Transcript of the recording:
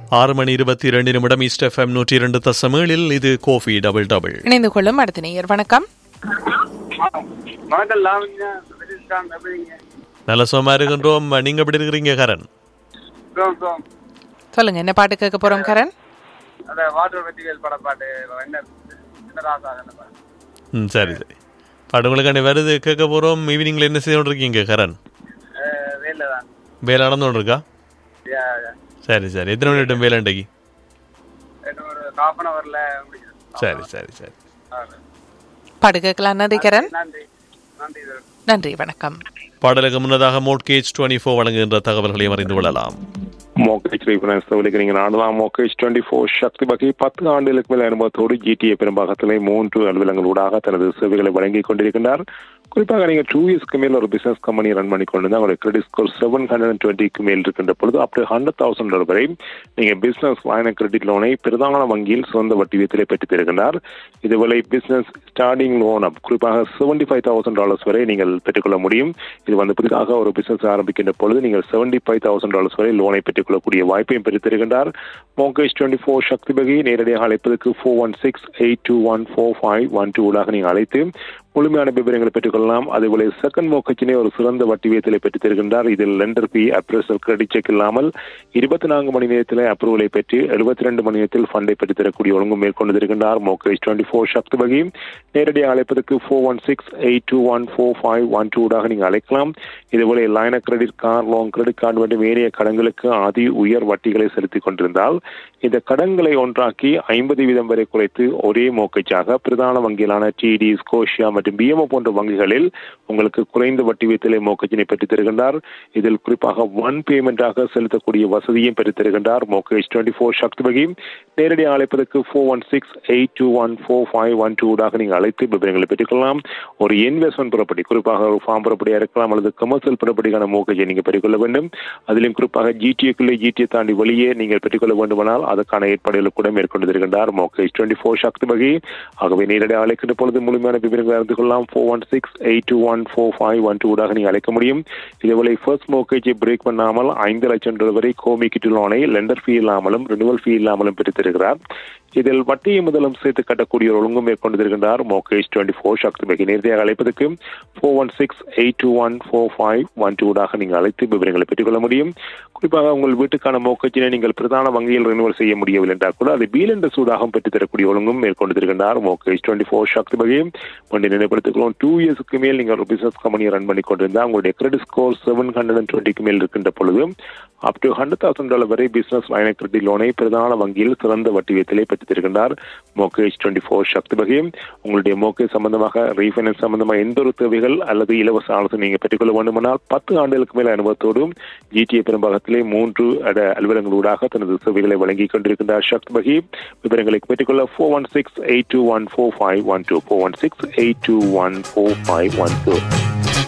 ஆறு மணி இருபத்தி இரண்டு நிமிடம் ஈஸ்ட் எஃப்எம் நூற்றி இரண்டு தசமேழில் இது கோஃபி டபுள் டபுள் இணைந்து கொள்ளும் அடுத்த நேயர் வணக்கம் வணக்கம் லாவண்யா விஜயகாந்த் எப்படிங்க நல்ல சுகமா இருக்கின்றோம் நீங்க எப்படி இருக்கிறீங்க கரண் சோம் சோம் சொல்லுங்க என்ன பாட்டு கேட்க போறோம் கரண் அந்த வாட்டர் வெட்டிகள் பட பாட்டு என்ன என்ன ராசா என்ன பாட்டு ம் சரி சரி பாட்டு உங்களுக்கு வருது கேட்க போறோம் ஈவினிங்ல என்ன செய்து இருக்கீங்க கரண் வேலை தான் வேலை நடந்து இருக்கா யா, யா. சரி சரி எத்தனை மணி விட்டும் வேலை இன்றைக்கு இன்னும் ஒரு ஹாஃப் அன் ஹவர்ல முடிஞ்சிடும் சரி சரி சரி பாட்டு கேட்கலாம் நன்றி கரண் நன்றி நன்றி சார் நன்றி வணக்கம் பாடலுக்கு முன்னதாக மோட்கேஜ் டுவெண்ட்டி ஃபோர் வழங்குகின்ற தகவல்களையும் அறிந்து கொள்ளலாம் மோக்கேஜ் ரீஃபரன்ஸ் விളിக்கிறீங்க நாடுதான் மோக்கேஜ் டுவெண்ட்டி ஃபோர் சக்தி வகை பத்து ஆண்டுகளுக்கு மேல் அனுபவத்தோடு ஜிடிஏ பெரும்பாகத்திலே மூன்று அலுவலங்களூடாக தனது சேவைகளை வழங்கிக் கொண்டிருக்கின்றார் குறிப்பாக நீங்கள் டூ இயர்ஸ்க்கு மேல் ஒரு பிசினஸ் கம்பெனி ரன் பண்ணி கொண்டு உங்களுடைய credit score seven hundred and டுவெண்ட்டிக்கு மேல் இருக்கின்ற பொழுது up to hundred thousand dollar வரை நீங்கள் பிசினஸ் லைன கிரெடிட் லோனை பிரதான வங்கியில் சொந்த வட்டி வீதத்திலே பெற்றுத் தருகின்றார் இதுவரை பிசினஸ் ஸ்டார்டிங் லோன் குறிப்பாக செவன்டி ஃபைவ் தௌசண்ட் டாலர்ஸ் வரை நீங்கள் பெற்றுக்கொள்ள முடியும் இது வந்து புதிதாக ஒரு பிசினஸ் ஆரம்பிக்கின்ற பொழுது நீங்கள் செவன்டி ஃபைவ் தௌசண்ட் டாலர்ஸ் வரை லோனை பெற்றுக்கொள்ளக்கூடிய வாய்ப்பையும் பெற்றுத் தருகின்றார் மோகேஷ் டுவெண்ட்டி ஃபோர் சக்தி பகை நேரடியாக அழைப்பதற்கு four one six eight two one four five one two ஊடாக நீங்கள் அழைத்து முழுமையான விவரங்களை பெற்றுக்கொள்ளலாம் அதுபோல செகண்ட் மோக்கச்சினை ஒரு சிறந்த வட்டி விகிதத்திலே பெற்றுத் தருகின்றார் இதில் lender B appraisal credit check இல்லாமல் இருபத்தி நான்கு மணி நேரத்தில் அப்ரூவலை பெற்று எழுபத்தி ரெண்டு மணி நேரத்தில் ஃபண்டை பெற்றுத் தரக்கூடிய ஒழுங்கும் மேற்கொண்டு தருகின்றார் மோகேஷ் டுவெண்ட்டி ஃபோர் சக்தி வகை நேரடியாக அழைப்பதற்கு four one six eight two one four five one two ஊடாக நீங்கள் அழைக்கலாம் இதுபோல line credit car loan credit card மற்றும் ஏனைய கடன்களுக்கு அதி உயர் வட்டிகளை செலுத்திக் கொண்டிருந்தால் இந்த கடன்களை ஒன்றாக்கி ஐம்பது வீதம் வரை குறைத்து ஒரே மோக்கச்சாக பிரதான வங்கிகளான டிடி ஸ்கோஷியா மற்றும் பிஎம்ஓ போன்ற வங்கிகளில் உங்களுக்கு குறைந்த வட்டி வீதத்திலே மோக்கச்சினை பெற்றுத் தருகின்றார் இதில் குறிப்பாக ஒன் பேமெண்டாக செலுத்தக்கூடிய வசதியும் பெற்றுத் தருகின்றார் மோக்கேஜ் டுவெண்ட்டி ஃபோர் சக்தி வகை நேரடியாக அழைப்பதற்கு four one six eight two one four five one two நீங்கள் அழைத்து விவரங்களை பெற்றுக்கொள்ளலாம் ஒரு இன்வெஸ்ட்மெண்ட் புறப்படி குறிப்பாக ஒரு ஃபார்ம் புறப்படியாக இருக்கலாம் அல்லது கமர்ஷியல் புறப்படிக்கான மோக்கஜை நீங்கள் பெற்றுக்கொள்ள வேண்டும் அதிலும் குறிப்பாக ஜிடிஏக்குள்ளே ஜிடிஏ தாண்டி வெளியே நீங்கள் பெற்றுக்கொள்ள வேண்டுமானால் அதற்கான ஏற்பாடுகளை கூட மேற்கொண்டு வருகின்றார் மோக்கேஜ் டுவெண்ட்டி ஃபோர் சக்தி வகை ஆகவே நேரடியாக அழைக்கின்ற பொழுது முழுமையான விவரங்களை அறிந்து கொள்ளலாம் four one six eight two one four five one two நீங்கள் அழைக்க முடியும் இதேபோல ஃபர்ஸ்ட் மோக்கேஜை பிரேக் பண்ணாமல் ஐந்து லட்சம் டாலர் வரை கோமிக்கிட்டு லோனை லெண்டர் ஃபீ இல்லாமலும் ரினுவல் ஃபீ இல்லாமலும் பெற்று தருகிறார் இதில் வட்டியை முதலும் சேர்த்து கட்டக்கூடிய ஒரு ஒழுங்கும் மேற்கொண்டு தருகின்றார் மோகேஷ் டுவெண்ட்டி ஃபோர் சக்தி மிக நேரடியாக அழைப்பதற்கு four one six eight two one four five one டூடாக நீங்கள் அழைத்து விவரங்களை பெற்றுக்கொள்ள முடியும் குறிப்பாக உங்கள் வீட்டுக்கான மோக்கச்சினை நீங்கள் பிரதான வங்கியில் ரினுவல் செய்ய முடியவில்லை என்றால் கூட அது பீல் என்ற சூடாகவும் பெற்றுத் தரக்கூடிய ஒழுங்கும் மேற்கொண்டு தருகின்றார் மோகேஷ் டுவெண்ட்டி ஃபோர் சக்தி வகையும் ஒன்றை நினைப்படுத்திக்கிறோம் டூ இயர்ஸ்க்கு மேல் நீங்கள் ஒரு பிசினஸ் கம்பெனியை ரன் பண்ணி கொண்டிருந்தால் உங்களுடைய credit score seven hundred and டுவெண்ட்டிக்கு மேல் இருக்கின்ற பொழுது up to hundred thousand dollar வரை பிசினஸ் லைன கிரெடிட் லோனை பிரதான வங்கியில் சிறந்த வட்டி வீதத்திலே பெற்றுத் தருகின்றார் மோகேஜ் டுவெண்ட்டி ஃபோர் சக்தி வகையும் உங்களுடைய மோகேஜ் சம்பந்தமாக ரீஃபைனான்ஸ் சம்பந்தமாக எந்த ஒரு தேவைகள் அல்லது இலவச ஆலோசனை நீங்கள் பெற்றுக்கொள்ள வேண்டுமானால் பத்து ஆண்டுகளுக்கு மேல் அனுபவத்தோடும் ஜிடிஏ பெரும்பாகத்திலே மூன்று அட அலுவலங்களூடாக தனது சேவைகளை வழங்கிக் கொண்டிருக்கின்றார் சக்தி வகை விவரங்களை பெற்றுக்கொள்ள four one six eight two one four five one two four one six eight two one four five one two